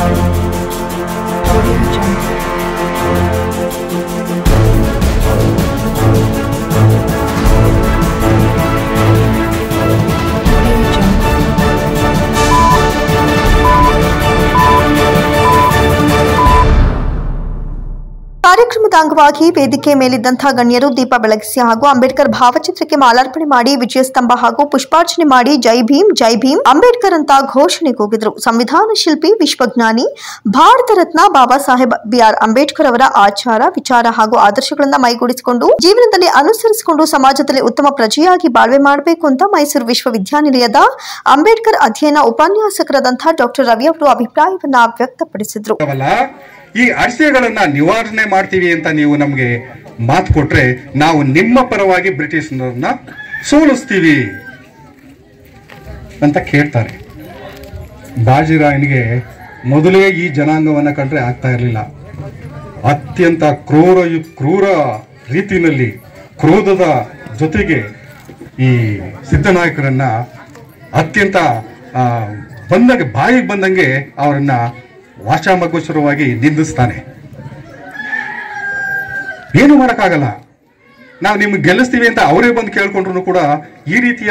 Audio Jungle. Audio Jungle. ಕಾರ್ಯಕ್ರಮದ ಅಂಗವಾಗಿ ವೇದಿಕೆ ಮೇಲಿದ್ದಂತಹ ಗಣ್ಯರು ದೀಪ ಬೆಳಗಿಸಿ ಹಾಗೂ ಅಂಬೇಡ್ಕರ್ ಭಾವಚಿತ್ರಕ್ಕೆ ಮಾಲಾರ್ಪಣೆ ಮಾಡಿ ವಿಜಯಸ್ತಂಭ ಹಾಗೂ ಪುಷ್ಪಾರ್ಚನೆ ಮಾಡಿ ಜೈ ಭೀಮ್ ಜೈ ಭೀಮ್ ಅಂಬೇಡ್ಕರ್ ಅಂತ ಘೋಷಣೆ ಕೂಗಿದ್ರು ಸಂವಿಧಾನ ಶಿಲ್ಪಿ ವಿಶ್ವಜ್ಞಾನಿ ಭಾರತ ರತ್ನ ಬಾಬಾ ಸಾಹೇಬ್ ಬಿ ಆರ್ ಅಂಬೇಡ್ಕರ್ ಅವರ ಆಚಾರ ವಿಚಾರ ಹಾಗೂ ಆದರ್ಶಗಳನ್ನ ಮೈಗೂಡಿಸಿಕೊಂಡು ಜೀವನದಲ್ಲಿ ಅನುಸರಿಸಿಕೊಂಡು ಸಮಾಜದಲ್ಲಿ ಉತ್ತಮ ಪ್ರಜೆಯಾಗಿ ಬಾಳ್ವೆ ಮಾಡಬೇಕು ಅಂತ ಮೈಸೂರು ವಿಶ್ವವಿದ್ಯಾನಿಲಯದ ಅಂಬೇಡ್ಕರ್ ಅಧ್ಯಯನ ಉಪನ್ಯಾಸಕರಾದಂತಹ ಡಾಕ್ಟರ್ ರವಿ ಅವರು ಅಭಿಪ್ರಾಯವನ್ನ ವ್ಯಕ್ತಪಡಿಸಿದ್ರು ಅವಲ್ಲ ಈ ಅಡಚಣೆಗಳನ್ನ ನಿವಾರಣೆ ಮಾಡ್ತೀವಿ ಅಂತ ನೀವು ನಮಗೆ ಮಾತು ಕೊಟ್ರೆ ನಾವು ನಿಮ್ಮ ಪರವಾಗಿ ಬ್ರಿಟಿಷ್ನವ್ರನ್ನ ಸೋಲಿಸ್ತೀವಿ ಅಂತ ಕೇಳ್ತಾರೆ ಬಾಜಿರಾಯನಿಗೆ ಮೊದಲೇ ಈ ಜನಾಂಗವನ್ನ ಕಂಡ್ರೆ ಆಗ್ತಾ ಇರಲಿಲ್ಲ ಅತ್ಯಂತ ಕ್ರೂರ ಕ್ರೂರ ರೀತಿಯಲ್ಲಿ ಕ್ರೋಧದ ಜೊತೆಗೆ ಈ ಸಿದ್ಧನಾಯಕರನ್ನ ಅತ್ಯಂತ ಆ, ಬಂದಂಗೆ ಬಾಯಿಗೆ ಬಂದಂಗೆ ಅವರನ್ನ ವಾಚಾಮಗೋಚರವಾಗಿ ನಿಂದಿಸ್ತಾನೆ ಏನು ಮಾಡೋಕ್ಕಾಗಲ್ಲ ನಾವು ನಿಮ್ಗೆ ಗೆಲ್ಲಿಸ್ತೀವಿ ಅಂತ ಅವರೇ ಬಂದು ಕೇಳ್ಕೊಂಡ್ರು ಕೂಡ ಈ ರೀತಿಯ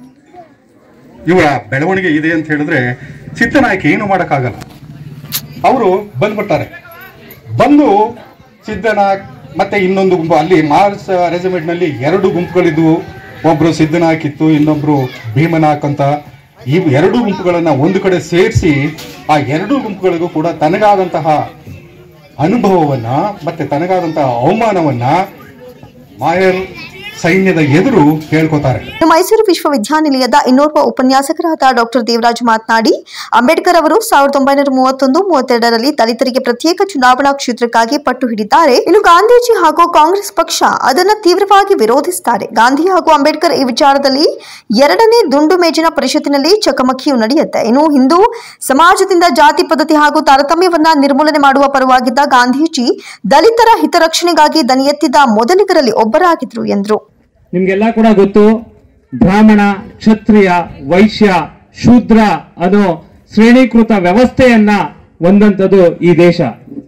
ಇವರ ಬೆಳವಣಿಗೆ ಇದೆ ಅಂತ ಹೇಳಿದ್ರೆ ಸಿದ್ಧನಾಯಕ ಏನು ಮಾಡೋಕ್ಕಾಗಲ್ಲ ಅವರು ಬಂದ್ಬಿಡ್ತಾರೆ ಬಂದು ಸಿದ್ಧನಾಯಕ್ ಮತ್ತೆ ಇನ್ನೊಂದು ಗುಂಪು ಅಲ್ಲಿ ಮಾರ್ಸ್ ರೆಜಿಮೆಂಟ್ನಲ್ಲಿ ಎರಡು ಗುಂಪುಗಳಿದ್ವು ಒಬ್ರು ಸಿದ್ಧನಾಯಕ್ ಇತ್ತು ಇನ್ನೊಬ್ರು ಭೀಮನಾಯಕ್ ಅಂತ ಈ ಎರಡು ಗುಂಪುಗಳನ್ನ ಒಂದು ಕಡೆ ಸೇರಿಸಿ ಆ ಎರಡು ಗುಂಪುಗಳಿಗೂ ಕೂಡ ತನಗಾದಂತಹ ಅನುಭವವನ್ನ ಮತ್ತೆ ತನಗಾದಂತಹ ಅವಮಾನವನ್ನ ಮಾಯರ್ ಸೈನ್ಯದ ಎದುರು ಹೇಳ್ಕೊತಾರೆ ಇನ್ನು ಮೈಸೂರು ವಿಶ್ವವಿದ್ಯಾನಿಲಯದ ಇನ್ನೋರ್ವ ಉಪನ್ಯಾಸಕರಾದ ಡಾಕ್ಟರ್ ದೇವರಾಜ್ ಮಾತನಾಡಿ ಅಂಬೇಡ್ಕರ್ ಅವರು ಸಾವಿರದ ಒಂಬೈನೂರ ಮೂವತ್ತೊಂದು ಮೂವತ್ತೆರಡರಲ್ಲಿ ದಲಿತರಿಗೆ ಪ್ರತ್ಯೇಕ ಚುನಾವಣಾ ಕ್ಷೇತ್ರಕ್ಕಾಗಿ ಪಟ್ಟು ಹಿಡಿದ್ದಾರೆ ಇನ್ನು ಗಾಂಧೀಜಿ ಹಾಗೂ ಕಾಂಗ್ರೆಸ್ ಪಕ್ಷ ಅದನ್ನು ತೀವ್ರವಾಗಿ ವಿರೋಧಿಸುತ್ತಾರೆ ಗಾಂಧಿ ಹಾಗೂ ಅಂಬೇಡ್ಕರ್ ಈ ವಿಚಾರದಲ್ಲಿ ಎರಡನೇ ದುಂಡು ಮೇಜಿನ ಪರಿಷತ್ತಿನಲ್ಲಿ ಚಕಮಕಿಯು ನಡೆಯುತ್ತೆ ಇನ್ನು ಹಿಂದೂ ಸಮಾಜದಿಂದ ಜಾತಿ ಪದ್ಧತಿ ಹಾಗೂ ತಾರತಮ್ಯವನ್ನ ನಿರ್ಮೂಲನೆ ಮಾಡುವ ಪರವಾಗಿದ್ದ ಗಾಂಧೀಜಿ ದಲಿತರ ಹಿತರಕ್ಷಣೆಗಾಗಿ ದನಿ ಎತ್ತಿದ ಮೊದಲಿಗರಲ್ಲಿ ಒಬ್ಬರಾಗಿದ್ರು ಎಂದರು ನಿಮ್ಗೆಲ್ಲ ಕೂಡ ಗೊತ್ತು ಬ್ರಾಹ್ಮಣ ಕ್ಷತ್ರಿಯ ವೈಶ್ಯ ಶೂದ್ರ ಅನ್ನೋ ಶ್ರೇಣೀಕೃತ ವ್ಯವಸ್ಥೆಯನ್ನ ಹೊಂದಂಥದ್ದು ಈ ದೇಶ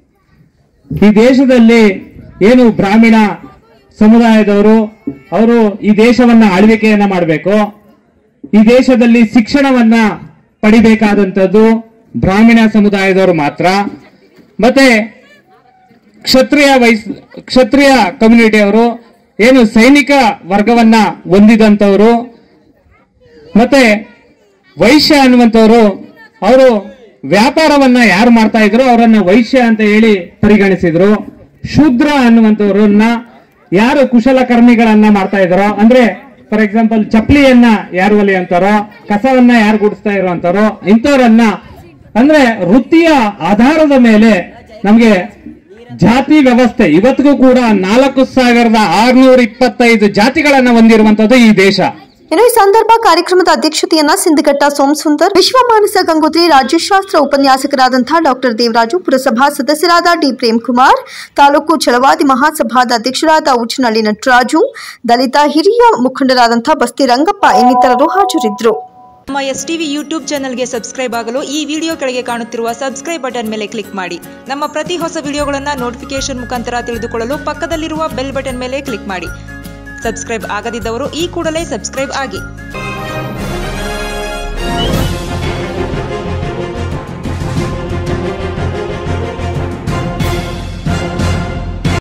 ಈ ದೇಶದಲ್ಲಿ ಏನು ಬ್ರಾಹ್ಮಣ ಸಮುದಾಯದವರು ಅವರು ಈ ದೇಶವನ್ನ ಆಳ್ವಿಕೆಯನ್ನ ಮಾಡಬೇಕು ಈ ದೇಶದಲ್ಲಿ ಶಿಕ್ಷಣವನ್ನ ಪಡಿಬೇಕಾದಂಥದ್ದು ಬ್ರಾಹ್ಮಣ ಸಮುದಾಯದವರು ಮಾತ್ರ ಮತ್ತೆ ಕ್ಷತ್ರಿಯ ವೈಸ್ ಕ್ಷತ್ರಿಯ ಕಮ್ಯುನಿಟಿ ಅವರು ಏನು ಸೈನಿಕ ವರ್ಗವನ್ನ ಹೊಂದಿದಂತವರು ಮತ್ತೆ ವೈಶ್ಯ ಅನ್ನುವಂಥವ್ರು ಅವರು ವ್ಯಾಪಾರವನ್ನ ಯಾರು ಮಾಡ್ತಾ ಇದ್ರು ಅವರನ್ನ ವೈಶ್ಯ ಅಂತ ಹೇಳಿ ಪರಿಗಣಿಸಿದ್ರು ಶೂದ್ರ ಅನ್ನುವಂಥವ್ರನ್ನ ಯಾರು ಕುಶಲಕರ್ಮಿಗಳನ್ನ ಮಾಡ್ತಾ ಇದ್ರೋ ಅಂದ್ರೆ ಫಾರ್ ಎಕ್ಸಾಂಪಲ್ ಚಪ್ಲಿಯನ್ನ ಯಾರು ಒಲಿ ಅಂತಾರೋ ಕಸವನ್ನ ಯಾರು ಗುಡಿಸ್ತಾ ಇರೋ ಅಂತಾರೋ ಇಂಥವ್ರನ್ನ ಅಂದ್ರೆ ವೃತ್ತಿಯ ಆಧಾರದ ಮೇಲೆ ನಮ್ಗೆ ಜಾತಿ ವ್ಯವಸ್ಥೆ ಇವತ್ತಿಗೂ ಕೂಡ ನಾಲ್ಕು ಸಾವಿರದ ಆರ್ನೂರ ಇಪ್ಪತ್ತೈದು ಜಾತಿಗಳನ್ನ ಹೊಂದಿರುವಂತದ್ದು ಈ ದೇಶ ಇನ್ನು ಈ ಸಂದರ್ಭ ಕಾರ್ಯಕ್ರಮದ ಅಧ್ಯಕ್ಷತೆಯನ್ನ ಸಿಂಧಘಟ್ಟ ಸೋಮಸುಂದರ್ ವಿಶ್ವ ಮಾನಸ ಗಂಗೋತ್ರಿ ರಾಜ್ಯಶಾಸ್ತ್ರ ಉಪನ್ಯಾಸಕರಾದಂತಹ ಡಾಕ್ಟರ್ ದೇವರಾಜು ಪುರಸಭಾ ಸದಸ್ಯರಾದ ಡಿ ಪ್ರೇಮ್ ಕುಮಾರ್ ತಾಲೂಕು ಛಲವಾದಿ ಮಹಾಸಭಾದ ಅಧ್ಯಕ್ಷರಾದ ಉಚ್ಚನಳ್ಳಿ ನಟರಾಜು ದಲಿತ ಹಿರಿಯ ಮುಖಂಡರಾದಂತಹ ಬಸ್ತಿ ರಂಗಪ್ಪ ಇನ್ನಿತರರು ಹಾಜರಿದ್ದರು ನಮ್ಮ ಎಸ್ ಟಿವಿ ಯೂಟ್ಯೂಬ್ ಚಾನಲ್ಗೆ ಸಬ್ಸ್ಕ್ರೈಬ್ ಆಗಲು ಈ ವಿಡಿಯೋ ಕೆಳಗೆ ಕಾಣುತ್ತಿರುವ ಸಬ್ಸ್ಕ್ರೈಬ್ ಬಟನ್ ಮೇಲೆ ಕ್ಲಿಕ್ ಮಾಡಿ ನಮ್ಮ ಪ್ರತಿ ಹೊಸ ವಿಡಿಯೋಗಳನ್ನು ನೋಟಿಫಿಕೇಶನ್ ಮುಖಾಂತರ ತಿಳಿದುಕೊಳ್ಳಲು ಪಕ್ಕದಲ್ಲಿರುವ ಬೆಲ್ ಬಟನ್ ಮೇಲೆ ಕ್ಲಿಕ್ ಮಾಡಿ ಸಬ್ಸ್ಕ್ರೈಬ್ ಆಗದಿದ್ದವರು ಈ ಕೂಡಲೇ ಸಬ್ಸ್ಕ್ರೈಬ್ ಆಗಿ